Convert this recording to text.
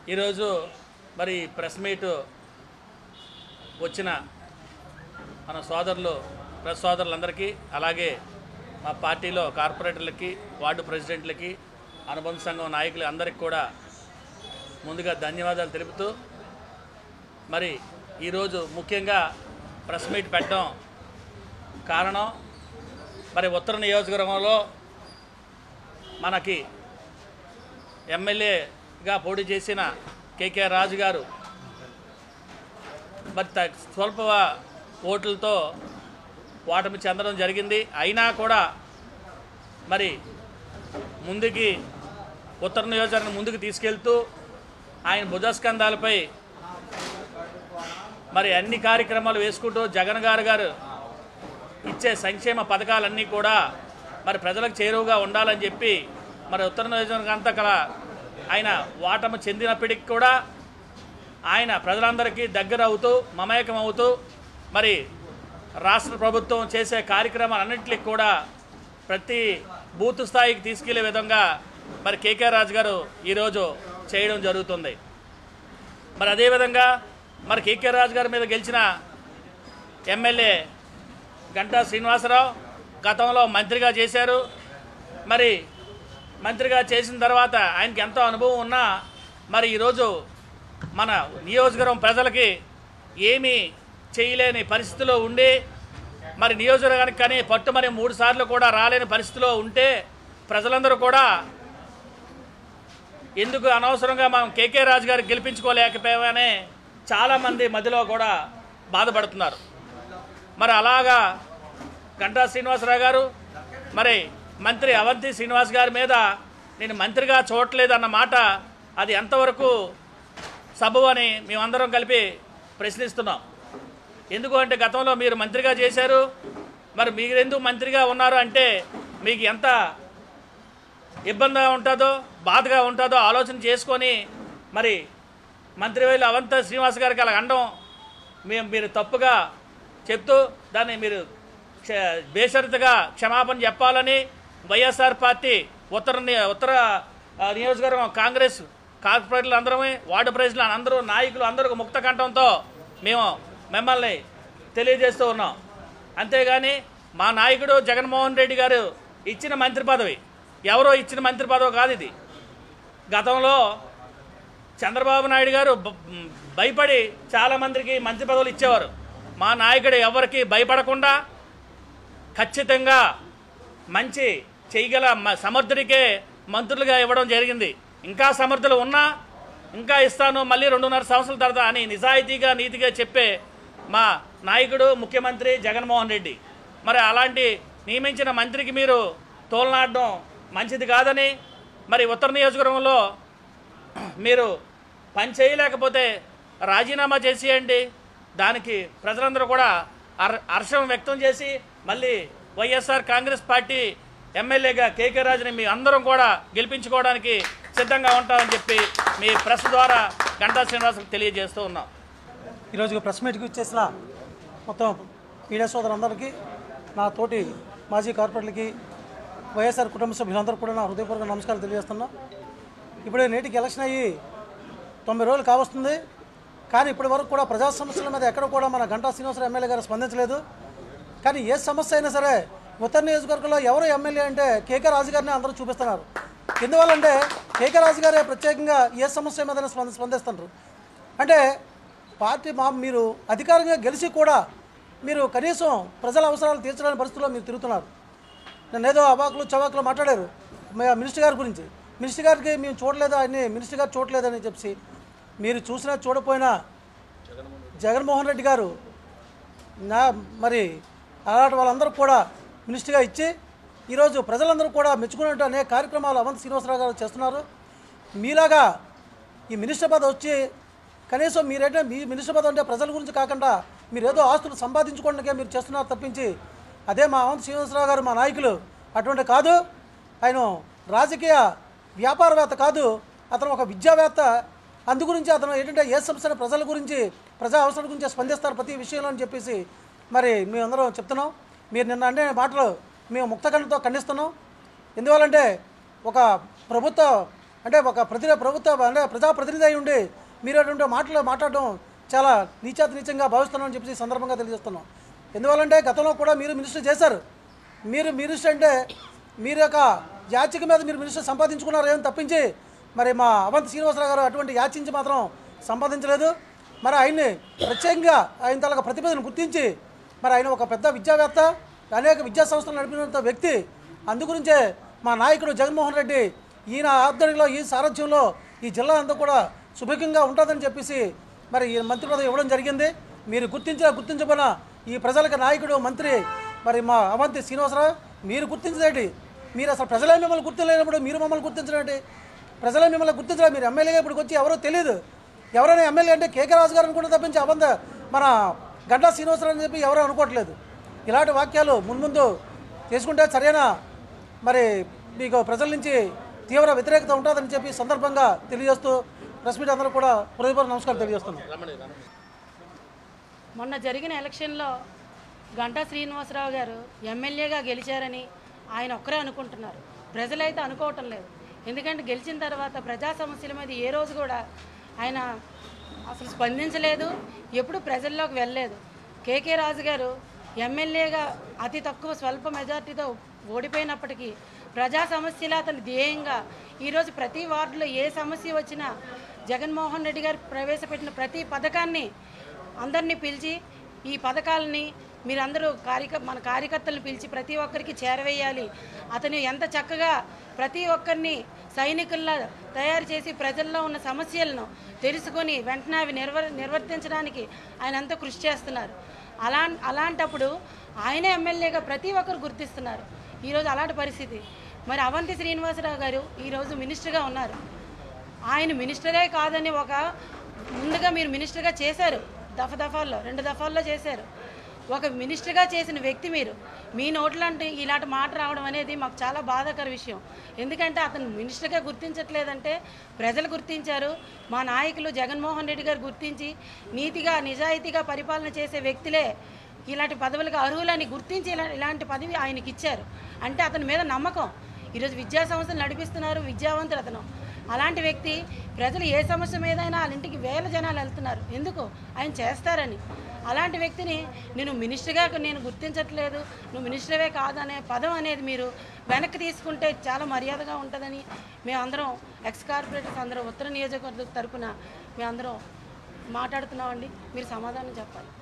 ఈరోజు మరి press meet వచ్చిన మన సోదరులు ప్రెస్ సోదరులందరికీ అలాగే మా పార్టీలో కార్పొరేటర్లకి వార్డు ప్రెసిడెంట్లకి అనుబంధ సంఘం నాయకులు అందరికీ కూడా ముందుగా ధన్యవాదాలు తెలుపుతూ మరి ఈరోజు ముఖ్యంగా ప్రెస్ మీట్ పెట్టడం కారణం మరి ఉత్తర నియోజకవర్గంలో మనకి ఎమ్మెల్యేగా పోటీ చేసిన కేకే రాజు గారు మరి త- స్వల్ప ఓట్లతో ఓటమి చెందడం జరిగింది అయినా కూడా మరి ముందుకి ఉత్తర నియోజకవర్గం ముందుకు తీసుకెళ్తూ ఆయన భుజస్కంధాలపై మరి అన్ని కార్యక్రమాలు వేసుకుంటూ జగన్ గారు గారు ఇచ్చే సంక్షేమ పథకాలన్నీ కూడా మరి ప్రజలకు చేరువుగా ఉండాలని చెప్పి మరి ఉత్తర నియోజకవర్గం అంతా కల ఆయన ఓటమి చెందినప్పటికీ కూడా ఆయన ప్రజలందరికీ దగ్గర అవుతూ మమేకం అవుతూ మరి రాష్ట్ర ప్రభుత్వం చేసే కార్యక్రమాలన్నింటికి కూడా ప్రతి బూత్ స్థాయికి తీసుకెళ్లే విధంగా మరి కేకే రాజు గారు ఈరోజు చేయడం జరుగుతుంది మరి అదేవిధంగా మరి కేకే రాజు గారి మీద గెలిచిన ఎమ్మెల్యే గంటా శ్రీనివాసరావు గతంలో మంత్రిగా చేశారు మరి మంత్రిగా చేసిన తర్వాత ఆయనకి ఎంతో అనుభవం ఉన్నా మరి ఈరోజు మన నియోజకవర్గం ప్రజలకి ఏమీ చేయలేని పరిస్థితిలో ఉండి మరి నియోజకవర్గానికి కానీ పట్టు మరి మూడు సార్లు కూడా రాలేని పరిస్థితిలో ఉంటే ప్రజలందరూ కూడా ఎందుకు అనవసరంగా మనం కేకే రాజు గారికి గెలిపించుకోలేకపోయామని చాలామంది మధ్యలో కూడా బాధపడుతున్నారు మరి అలాగా గంటా శ్రీనివాసరావు గారు మరి మంత్రి అవంతి శ్రీనివాస్ గారి మీద నేను మంత్రిగా చూడట్లేదు అన్న మాట అది ఎంతవరకు సబు అని మేమందరం కలిపి ప్రశ్నిస్తున్నాం ఎందుకు అంటే గతంలో మీరు మంత్రిగా చేశారు మరి మీరెందుకు మంత్రిగా ఉన్నారు అంటే మీకు ఎంత ఇబ్బందిగా ఉంటుందో బాధగా ఉంటుందో ఆలోచన చేసుకొని మరి మంత్రివేలు అవంత శ్రీనివాస్ గారికి అలా అండం మేము మీరు తప్పుగా చెప్తూ దాన్ని మీరు క్ష- బేషరతుగా క్షమాపణ చెప్పాలని వైఎస్ఆర్ పార్టీ ఉత్తర ని- ఉత్తర ఆ, నియోజకవర్గం కాంగ్రెస్ కార్పొరేటర్లు అందరమే వార్డు ప్రెసిడెంట్లు అందరూ నాయకులు అందరూ ముక్త కంఠంతో మేము మిమ్మల్ని తెలియజేస్తూ ఉన్నాం అంతేగాని మా నాయకుడు జగన్మోహన్ రెడ్డి గారు ఇచ్చిన మంత్రి పదవి ఎవరో ఇచ్చిన మంత్రి పదవి కాదు ఇది గతంలో చంద్రబాబు నాయుడు గారు బ- భయపడి చాలామందికి మంత్రి పదవులు ఇచ్చేవారు మా నాయకుడు ఎవరికి భయపడకుండా ఖచ్చితంగా మంచి చేయగల మ- సమర్థుడికే మంత్రులుగా ఇవ్వడం జరిగింది ఇంకా సమర్థులు ఉన్నా ఇంకా ఇస్తాను మళ్ళీ రెండున్నర సంవత్సరాల తర్వాత అని నిజాయితీగా నీతిగా చెప్పే మా నాయకుడు ముఖ్యమంత్రి జగన్మోహన్ రెడ్డి మరి అలాంటి నియమించిన మంత్రికి మీరు తోలనాడడం మంచిది కాదని మరి ఉత్తర నియోజకవర్గంలో మీరు పని చేయలేకపోతే రాజీనామా చేసేయండి దానికి ప్రజలందరూ కూడా హర్ హర్షం వ్యక్తం చేసి మళ్ళీ వైఎస్ఆర్ కాంగ్రెస్ పార్టీ ఎమ్మెల్యేగా కేకే రాజుని మీ అందరం కూడా గెలిపించుకోవడానికి సిద్ధంగా ఉంటామని చెప్పి మీ ప్రెస్ ద్వారా గంటా శ్రీనివాసులకు తెలియజేస్తూ ఉన్నాం ఈరోజు ప్రెస్ మీట్కి వచ్చేసిన మొత్తం మీడియా సోదరులందరికీ నా తోటి మాజీ కార్పొరేటర్లకి వైఎస్ఆర్ కుటుంబ సభ్యులందరూ కూడా నా హృదయపూర్వక నమస్కారాలు తెలియజేస్తున్నా ఇప్పుడే నేటికి ఎలక్షన్ అయ్యి తొంభై రోజులు కావస్తుంది కానీ ఇప్పటి వరకు కూడా ప్రజా సమస్యల మీద ఎక్కడ కూడా మన గంటా శ్రీనివాసరావు ఎమ్మెల్యే గారు స్పందించలేదు కానీ ఏ సమస్య అయినా సరే ఉత్తర నియోజకవర్గంలో ఎవరు ఎమ్మెల్యే అంటే కేకే రాజు గారిని అందరూ చూపిస్తున్నారు ఎందువల్లంటే కేకే రాజు గారే ప్రత్యేకంగా ఏ సమస్య మీద స్పంద స్పందిస్తున్నారు అంటే పార్టీ మా మీరు అధికారంగా గెలిచి కూడా మీరు కనీసం ప్రజల అవసరాలు తీర్చలేని పరిస్థితుల్లో మీరు తిరుగుతున్నారు నన్ను ఏదో అవాకులు చవాకులు మాట్లాడారు మా మినిస్టర్ గారి గురించి మినిస్టర్ గారికి మేము చూడలేదు ఆయన్ని మినిస్టర్ గారు చూడలేదని చెప్పి మీరు చూసినా చూడపోయినా జగన్మోహన్ రెడ్డి గారు నా మరి అలాంటి వాళ్ళందరూ కూడా మినిస్టర్గా ఇచ్చి ఈరోజు ప్రజలందరూ కూడా మెచ్చుకున్నట్టు అనేక కార్యక్రమాలు అవంత్ శ్రీనివాసరావు గారు చేస్తున్నారు మీలాగా ఈ మినిస్టర్ పదవి వచ్చి కనీసం మీరేంటే మీ మినిస్టర్ పదవి అంటే ప్రజల గురించి కాకుండా మీరు ఏదో ఆస్తులు సంపాదించుకోవడానికే మీరు చేస్తున్నారు తప్పించి అదే మా అవంత్ శ్రీనివాసరావు గారు మా నాయకులు అటువంటి కాదు ఆయన రాజకీయ వ్యాపారవేత్త కాదు అతను ఒక విద్యావేత్త అందు గురించి అతను ఏంటంటే ఏ సంస్థ ప్రజల గురించి ప్రజా అవసరాల గురించి స్పందిస్తారు ప్రతి విషయంలో అని చెప్పేసి మరి మేమందరం చెప్తున్నాం మీరు నిన్న అంటే మాటలు మేము ముక్తకంఠతో ఖండిస్తున్నాం ఎందువల్లంటే ఒక ప్రభుత్వ అంటే ఒక ప్రతి ప్రభుత్వ అంటే ప్రజాప్రతినిధి అయి ఉండి మీరు అటువంటి మాటలు మాట్లాడడం చాలా నీచాతి నీచంగా భావిస్తున్నామని చెప్పి ఈ సందర్భంగా తెలియజేస్తున్నాం ఎందువల్లంటే గతంలో కూడా మీరు మినిస్టర్ చేశారు మీరు మినిస్టర్ అంటే మీరు యొక్క యాచిక మీద మీరు మినిస్టర్ సంపాదించుకున్నారు ఏమని తప్పించి మరి మా అవంతి శ్రీనివాసరావు గారు అటువంటి యాచించి మాత్రం సంపాదించలేదు మరి ఆయన్ని ప్రత్యేకంగా ఆయన తలక ప్రతిభను గుర్తించి మరి ఆయన ఒక పెద్ద విద్యావేత్త అనేక విద్యా సంస్థలు నడిపినంత వ్యక్తి అందుగురించే మా నాయకుడు జగన్మోహన్ రెడ్డి ఈయన ఆధ్వర్యంలో ఈ సారథ్యంలో ఈ జిల్లా అంతా కూడా సుభిక్షంగా ఉంటుందని చెప్పేసి మరి ఈ మంత్రి పదవి ఇవ్వడం జరిగింది మీరు గుర్తించిన గుర్తించబోయిన ఈ ప్రజలకు నాయకుడు మంత్రి మరి మా అవంతి శ్రీనివాసరావు మీరు గుర్తించదేంటి మీరు అసలు ప్రజలే మిమ్మల్ని గుర్తించలేనప్పుడు మీరు మమ్మల్ని గుర్తించడండి ప్రజలే మిమ్మల్ని గుర్తించడం మీరు ఎమ్మెల్యేగా ఇప్పుడు వచ్చి ఎవరో తెలియదు ఎవరైనా ఎమ్మెల్యే అంటే కేకే రాజు గారు అనుకుంటే తప్పించి అవంత మన గడ్డా శ్రీనివాసరావు అని చెప్పి ఎవరూ అనుకోవట్లేదు ఇలాంటి వాక్యాలు మున్ముందు చేసుకుంటే సరైన మరి మీకు ప్రజల నుంచి తీవ్ర వ్యతిరేకత ఉంటుందని చెప్పి ఈ సందర్భంగా తెలియజేస్తూ ప్రెస్ మీట్ అందరూ కూడా హృదయపూర్వక నమస్కారం తెలియజేస్తున్నాం మొన్న జరిగిన ఎలక్షన్లో గంటా శ్రీనివాసరావు గారు ఎమ్మెల్యేగా గెలిచారని ఆయన ఒక్కరే అనుకుంటున్నారు ప్రజలైతే అనుకోవటం లేదు ఎందుకంటే గెలిచిన తర్వాత ప్రజా సమస్యల మీద ఏ రోజు కూడా ఆయన అసలు స్పందించలేదు ఎప్పుడు ప్రజల్లోకి వెళ్ళలేదు కేకే రాజు గారు ఎమ్మెల్యేగా అతి తక్కువ స్వల్ప మెజార్టీతో ఓడిపోయినప్పటికీ ప్రజా సమస్యలు అతని ధ్యేయంగా ఈరోజు ప్రతి వార్డులో ఏ సమస్య వచ్చినా జగన్మోహన్ రెడ్డి గారు ప్రవేశపెట్టిన ప్రతి పథకాన్ని అందరినీ పిలిచి ఈ పథకాలని మీరందరూ కార్యక మన కార్యకర్తలను పిలిచి ప్రతి ఒక్కరికి చేరవేయాలి అతను ఎంత చక్కగా ప్రతి ఒక్కరిని సైనికుల్లా తయారు చేసి ప్రజల్లో ఉన్న సమస్యలను తెలుసుకొని వెంటనే అవి నిర్వ నిర్వర్తించడానికి ఆయన ఎంతో కృషి చేస్తున్నారు అలా అలాంటప్పుడు ఆయనే ఎమ్మెల్యేగా ప్రతి ఒక్కరు గుర్తిస్తున్నారు ఈరోజు అలాంటి పరిస్థితి మరి అవంతి శ్రీనివాసరావు గారు ఈరోజు మినిస్టర్గా ఉన్నారు ఆయన మినిస్టరే కాదని ఒక ముందుగా మీరు మినిస్టర్గా చేశారు దఫ దఫాల్లో రెండు దఫాల్లో చేశారు ఒక మినిస్టర్గా చేసిన వ్యక్తి మీరు మీ నోట్లంటే ఇలాంటి మాట రావడం అనేది మాకు చాలా బాధాకర విషయం ఎందుకంటే అతను మినిస్టర్గా గుర్తించట్లేదంటే ప్రజలు గుర్తించారు మా నాయకులు జగన్మోహన్ రెడ్డి గారు గుర్తించి నీతిగా నిజాయితీగా పరిపాలన చేసే వ్యక్తులే ఇలాంటి పదవులకు అర్హులని గుర్తించి ఇలా ఇలాంటి పదవి ఆయనకి ఇచ్చారు అంటే అతని మీద నమ్మకం ఈరోజు విద్యా సంస్థలు నడిపిస్తున్నారు విద్యావంతులు అతను అలాంటి వ్యక్తి ప్రజలు ఏ సమస్య మీదైనా వాళ్ళ ఇంటికి వేల జనాలు వెళ్తున్నారు ఎందుకు ఆయన చేస్తారని అలాంటి వ్యక్తిని నేను మినిస్టర్గా నేను గుర్తించట్లేదు నువ్వు మినిస్టర్వే కాదనే పదం అనేది మీరు వెనక్కి తీసుకుంటే చాలా మర్యాదగా ఉంటుందని మేమందరం ఎక్స్ కార్పొరేటర్స్ అందరం ఉత్తర నియోజకవర్గం తరపున మేమందరం మాట్లాడుతున్నామండి మీరు సమాధానం చెప్పాలి